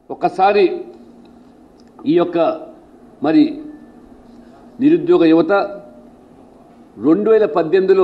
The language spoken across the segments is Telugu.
ఒక్కసారి ఈ యొక్క మరి నిరుద్యోగ యువత రెండు వేల పద్దెనిమిదిలో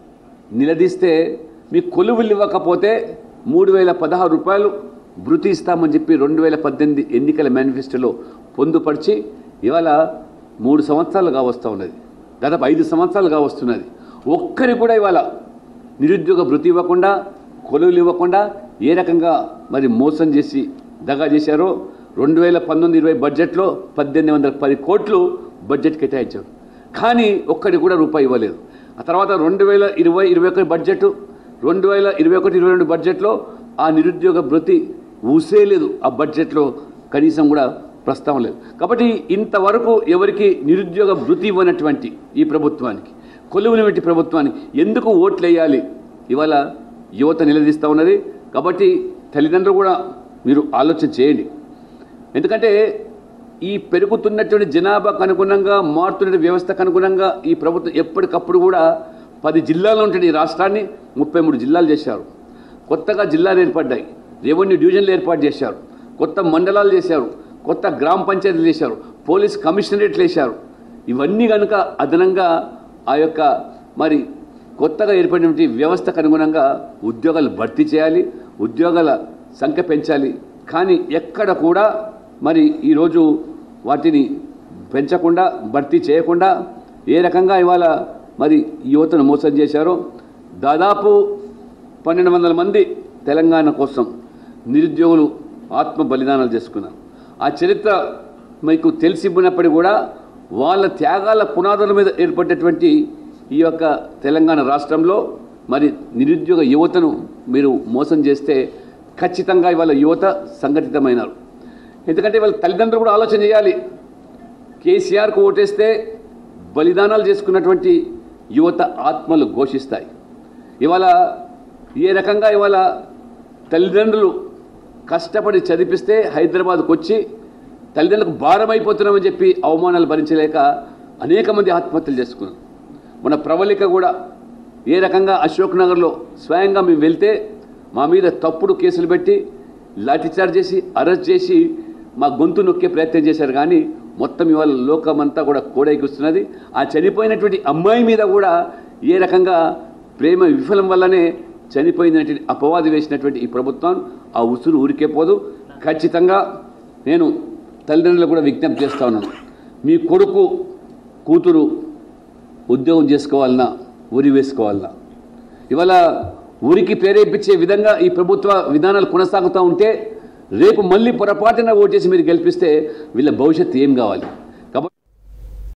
నిలదీస్తే మీ కొలువులు ఇవ్వకపోతే మూడు వేల పదహారు రూపాయలు భృతి ఇస్తామని చెప్పి రెండు వేల పద్దెనిమిది ఎన్నికల మేనిఫెస్టోలో పొందుపరిచి ఇవాళ మూడు సంవత్సరాలుగా వస్తూ ఉన్నది దాదాపు ఐదు సంవత్సరాలుగా వస్తున్నది ఒక్కరి కూడా ఇవాళ నిరుద్యోగ భృతి ఇవ్వకుండా కొలువులు ఇవ్వకుండా ఏ రకంగా మరి మోసం చేసి దగా చేశారో రెండు వేల పంతొమ్మిది ఇరవై బడ్జెట్లో పద్దెనిమిది వందల పది కోట్లు బడ్జెట్ కేటాయించారు కానీ ఒక్కడి కూడా రూపాయి ఇవ్వలేదు ఆ తర్వాత రెండు వేల ఇరవై ఇరవై ఒకటి బడ్జెట్ రెండు వేల ఇరవై ఒకటి ఇరవై రెండు బడ్జెట్లో ఆ నిరుద్యోగ భృతి ఊసే లేదు ఆ బడ్జెట్లో కనీసం కూడా ప్రస్తావన లేదు కాబట్టి ఇంతవరకు ఎవరికి నిరుద్యోగ భృతి ఇవ్వనటువంటి ఈ ప్రభుత్వానికి కొలువునివంటి ప్రభుత్వానికి ఎందుకు ఓట్లు వేయాలి ఇవాళ యువత నిలదీస్తూ ఉన్నది కాబట్టి తల్లిదండ్రులు కూడా మీరు ఆలోచన చేయండి ఎందుకంటే ఈ పెరుగుతున్నటువంటి జనాభాకు అనుగుణంగా మారుతున్న వ్యవస్థకు అనుగుణంగా ఈ ప్రభుత్వం ఎప్పటికప్పుడు కూడా పది జిల్లాలు ఉంటుంది ఈ రాష్ట్రాన్ని ముప్పై మూడు జిల్లాలు చేశారు కొత్తగా జిల్లాలు ఏర్పడ్డాయి రెవెన్యూ డివిజన్లు ఏర్పాటు చేశారు కొత్త మండలాలు చేశారు కొత్త గ్రామ పంచాయతీలు చేశారు పోలీస్ కమిషనరేట్లు వేశారు ఇవన్నీ కనుక అదనంగా ఆ యొక్క మరి కొత్తగా ఏర్పడినటువంటి వ్యవస్థకు అనుగుణంగా ఉద్యోగాలు భర్తీ చేయాలి ఉద్యోగాల సంఖ్య పెంచాలి కానీ ఎక్కడ కూడా మరి ఈరోజు వాటిని పెంచకుండా భర్తీ చేయకుండా ఏ రకంగా ఇవాళ మరి యువతను మోసం చేశారో దాదాపు పన్నెండు వందల మంది తెలంగాణ కోసం నిరుద్యోగులు ఆత్మ బలిదానాలు చేసుకున్నారు ఆ చరిత్ర మీకు తెలిసి ఉన్నప్పటికీ కూడా వాళ్ళ త్యాగాల పునాదుల మీద ఏర్పడ్డటువంటి ఈ యొక్క తెలంగాణ రాష్ట్రంలో మరి నిరుద్యోగ యువతను మీరు మోసం చేస్తే ఖచ్చితంగా ఇవాళ యువత సంఘటితమైనారు ఎందుకంటే వాళ్ళ తల్లిదండ్రులు కూడా ఆలోచన చేయాలి కేసీఆర్కు ఓటేస్తే బలిదానాలు చేసుకున్నటువంటి యువత ఆత్మలు ఘోషిస్తాయి ఇవాళ ఏ రకంగా ఇవాళ తల్లిదండ్రులు కష్టపడి చదివిస్తే హైదరాబాద్కు వచ్చి తల్లిదండ్రులకు భారం అయిపోతున్నామని చెప్పి అవమానాలు భరించలేక అనేక మంది ఆత్మహత్యలు చేసుకున్నారు మన ప్రవళిక కూడా ఏ రకంగా అశోక్ నగర్లో స్వయంగా మేము వెళ్తే మా మీద తప్పుడు కేసులు పెట్టి లాఠీచార్జ్ చేసి అరెస్ట్ చేసి మా గొంతు నొక్కే ప్రయత్నం చేశారు కానీ మొత్తం ఇవాళ లోకమంతా కూడా కోడైకిస్తున్నది ఆ చనిపోయినటువంటి అమ్మాయి మీద కూడా ఏ రకంగా ప్రేమ విఫలం వల్లనే చనిపోయినటువంటి అపవాది వేసినటువంటి ఈ ప్రభుత్వం ఆ ఉసురు ఊరికే పోదు ఖచ్చితంగా నేను తల్లిదండ్రులకు కూడా విజ్ఞప్తి చేస్తా ఉన్నాను మీ కొడుకు కూతురు ఉద్యోగం చేసుకోవాలన్నా ఉరి వేసుకోవాలన్నా ఇవాళ ఊరికి ప్రేరేపించే విధంగా ఈ ప్రభుత్వ విధానాలు కొనసాగుతూ ఉంటే రేపు మళ్ళీ పొరపాటున ఓటేసి మీరు గెలిపిస్తే వీళ్ళ భవిష్యత్తు ఏం కావాలి